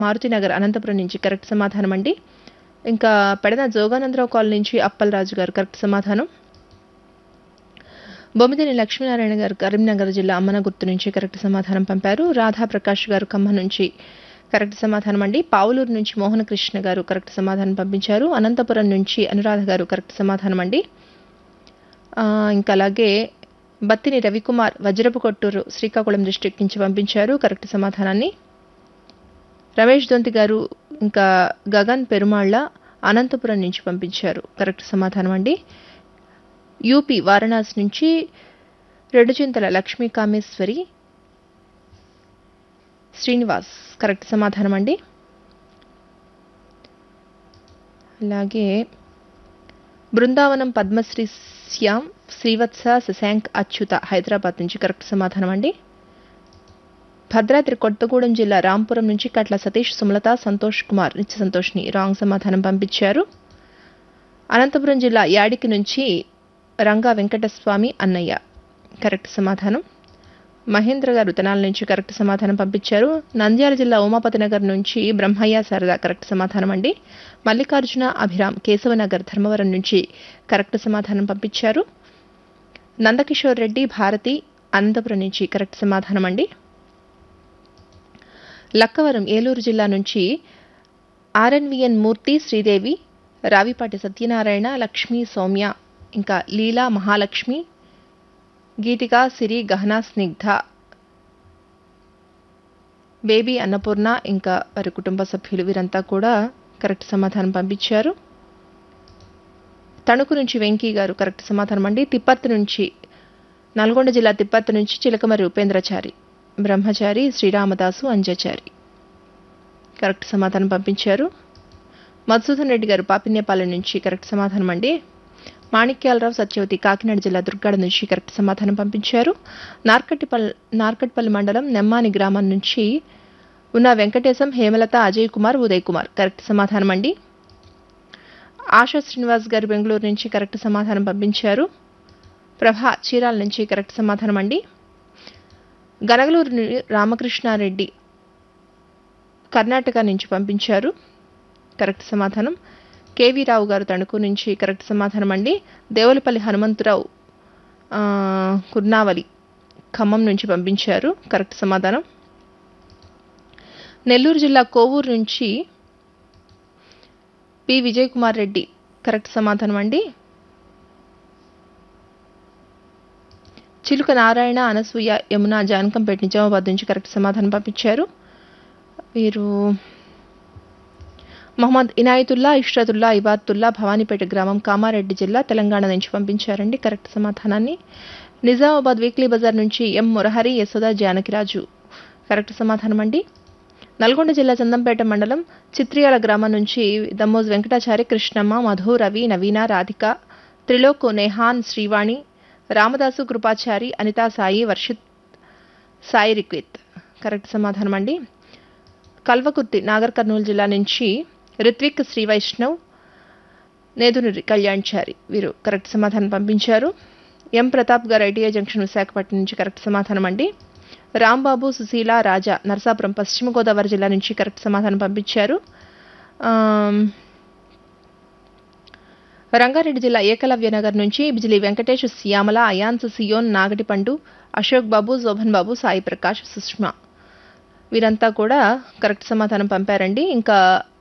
మారుతినగర్ అనంతపురం నుంచి కరెక్ట్ సమాధానం అండి ఇంకా పెడన జోగానందరావు కాలనీ నుంచి అప్పలరాజు గారు కరెక్ట్ సమాధానం బొమ్మిదిని లక్ష్మీనారాయణ గారు కరీంనగర్ జిల్లా అమ్మన గుర్తు నుంచి కరెక్ట్ సమాధానం పంపారు రాధా ప్రకాష్ గారు ఖమ్మం నుంచి కరెక్ట్ సమాధానం అండి పావులూరు నుంచి మోహన కృష్ణ గారు కరెక్ట్ సమాధానం పంపించారు అనంతపురం నుంచి అనురాధ గారు కరెక్ట్ సమాధానం అండి ఆ, ఇంకా అలాగే బత్తిని రవికుమార్ వజ్రపు కొట్టూరు శ్రీకాకుళం డిస్ట్రిక్ట్ నుంచి పంపించారు కరెక్ట్ సమాధానాన్ని రమేష్ దొంతి గారు ఇంకా గగన్ పెరుమాళ్ళ అనంతపురం నుంచి పంపించారు కరెక్ట్ సమాధానం అండి యూపీ వారణాసి నుంచి రెండు చింతల లక్ష్మీ కామేశ్వరి శ్రీనివాస్ కరెక్ట్ సమాధానం అండి అలాగే బృందావనం పద్మశ్రీ శ్యామ్ శ్రీవత్స శశాంక్ అచ్యుత హైదరాబాద్ నుంచి కరెక్ట్ సమాధానం అండి భద్రాద్రి కొత్తగూడెం జిల్లా రాంపురం నుంచి కట్ల సతీష్ సుమలత సంతోష్ కుమార్ నిత్య సంతోష్ని రాంగ్ సమాధానం పంపించారు అనంతపురం జిల్లా యాడికి నుంచి రంగా వెంకటస్వామి అన్నయ్య కరెక్ట్ సమాధానం మహేంద్ర గారు తెనాల నుంచి కరెక్ట్ సమాధానం పంపించారు నంద్యాల జిల్లా ఉమాపతి నగర్ నుంచి బ్రహ్మయ్య శారద కరెక్ట్ సమాధానం అండి మల్లికార్జున అభిరామ్ కేశవనగర్ ధర్మవరం నుంచి కరెక్ట్ సమాధానం పంపించారు నందకిషోర్ రెడ్డి భారతి అనంతపురం నుంచి కరెక్ట్ సమాధానం అండి లక్కవరం ఏలూరు జిల్లా నుంచి ఆర్ఎన్విఎన్ మూర్తి శ్రీదేవి రావిపాటి సత్యనారాయణ లక్ష్మి సౌమ్య ఇంకా లీలా మహాలక్ష్మి గీతిక సిరి గహన స్నిగ్ధ బేబీ అన్నపూర్ణ ఇంకా వారి కుటుంబ సభ్యులు వీరంతా కూడా కరెక్ట్ సమాధానం పంపించారు తణుకు నుంచి వెంకీ గారు కరెక్ట్ సమాధానం అండి తిప్పర్తి నుంచి నల్గొండ జిల్లా తిప్పర్తి నుంచి చిలకమరి ఉపేంద్రచారి బ్రహ్మచారి శ్రీరామదాసు అంజచారి కరెక్ట్ సమాధానం పంపించారు మధుసూదన్ రెడ్డి గారు పాపిన్యపాలెం నుంచి కరెక్ట్ సమాధానం అండి మాణిక్యాలరావు సత్యవతి కాకినాడ జిల్లా దుర్గాడ నుంచి కరెక్ట్ సమాధానం పంపించారు నార్కట్టిపల్ నార్కట్పల్లి మండలం నెమ్మాని గ్రామం నుంచి ఉన్న వెంకటేశం హేమలత అజయ్ కుమార్ ఉదయ్ కుమార్ కరెక్ట్ సమాధానం అండి ఆశా శ్రీనివాస్ గారు బెంగళూరు నుంచి కరెక్ట్ సమాధానం పంపించారు ప్రభా చీరాల నుంచి కరెక్ట్ సమాధానం అండి గనగలూరు ని- రామకృష్ణారెడ్డి కర్ణాటక నుంచి పంపించారు కరెక్ట్ సమాధానం కేవీ రావు గారు తణుకు నుంచి కరెక్ట్ సమాధానం అండి దేవులపల్లి హనుమంతరావు ఆ, కుర్నావలి ఖమ్మం నుంచి పంపించారు కరెక్ట్ సమాధానం నెల్లూరు జిల్లా కోవూరు నుంచి పి విజయ్ కుమార్ రెడ్డి కరెక్ట్ సమాధానం అండి చిలుక నారాయణ అనసూయ యమున జానకంపేట నిజామాబాద్ నుంచి కరెక్ట్ సమాధానం పంపించారు వీరు మహమ్మద్ ఇనాయతుల్లా ఇష్రతుల్లా ఇబాతుల్లా భవానీపేట గ్రామం కామారెడ్డి జిల్లా తెలంగాణ నుంచి పంపించారండి కరెక్ట్ సమాధానాన్ని నిజామాబాద్ వీక్లీ బజార్ నుంచి ఎం మురహరి యశోద జానకిరాజు కరెక్ట్ సమాధానం అండి నల్గొండ జిల్లా చందంపేట మండలం చిత్రియాల గ్రామం నుంచి దమ్మోజ్ వెంకటాచారి కృష్ణమ్మ మధు రవి నవీన రాధిక త్రిలోక్ నేహాన్ శ్రీవాణి రామదాసు కృపాచారి అనితా సాయి వర్షిత్ సాయి రిక్విత్ కరెక్ట్ సమాధానం అండి కల్వకుర్తి నాగర్ కర్నూలు జిల్లా నుంచి రిత్విక్ శ్రీ వైష్ణవ్ నేదునూరి కళ్యాణ్చారి వీరు కరెక్ట్ సమాధానం పంపించారు ఎం ప్రతాప్ గారు ఐటీఐ జంక్షన్ విశాఖపట్నం నుంచి కరెక్ట్ సమాధానం అండి రాంబాబు సుశీల రాజా నరసాపురం పశ్చిమ గోదావరి జిల్లా నుంచి కరెక్ట్ సమాధానం పంపించారు ఆమ్, రంగారెడ్డి జిల్లా ఏకలవ్య నగర్ నుంచి బిజిలీ వెంకటేష్ శ్యామల అయాన్స్ సియోన్ నాగటిపండు అశోక్ బాబు జోభన్ బాబు సాయి ప్రకాష్ సుష్మా వీరంతా కూడా కరెక్ట్ సమాధానం పంపారండి ఇంకా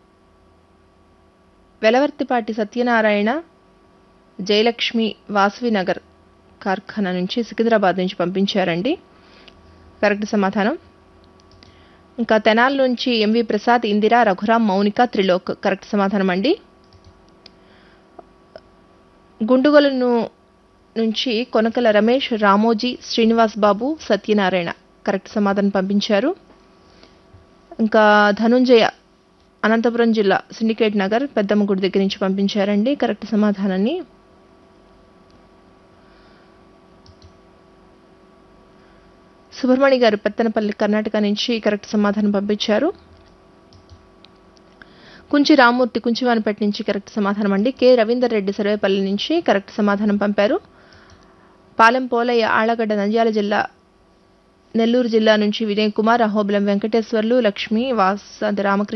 వెలవర్తిపాటి సత్యనారాయణ జయలక్ష్మి వాసవి నగర్ కార్ఖానా నుంచి సికింద్రాబాద్ నుంచి పంపించారండి కరెక్ట్ సమాధానం ఇంకా తెనాల నుంచి ఎంవి ప్రసాద్ ఇందిరా రఘురాం మౌనిక త్రిలోక్ కరెక్ట్ సమాధానం అండి గుండుగొలను నుంచి కొనకల రమేష్ రామోజీ శ్రీనివాస్ బాబు సత్యనారాయణ కరెక్ట్ సమాధానం పంపించారు ఇంకా ధనుంజయ అనంతపురం జిల్లా సిండికేట్ నగర్ పెద్దమ్మ గుడి దగ్గర నుంచి పంపించారండి కరెక్ట్ సమాధానాన్ని సుబ్రహ్మణి గారు పెత్తనపల్లి కర్ణాటక నుంచి కరెక్ట్ సమాధానం పంపించారు కుంచి రామూర్తి కుంచివానిపేట నుంచి కరెక్ట్ సమాధానం అండి కె రవీందర్ రెడ్డి సర్వేపల్లి నుంచి కరెక్ట్ సమాధానం పంపారు పాలెం పోలయ్య ఆళ్లగడ్డ నంద్యాల జిల్లా నెల్లూరు జిల్లా నుంచి వినయ్ కుమార్ అహోబిలం వెంకటేశ్వర్లు లక్ష్మి వాసంతి రామకృష్ణ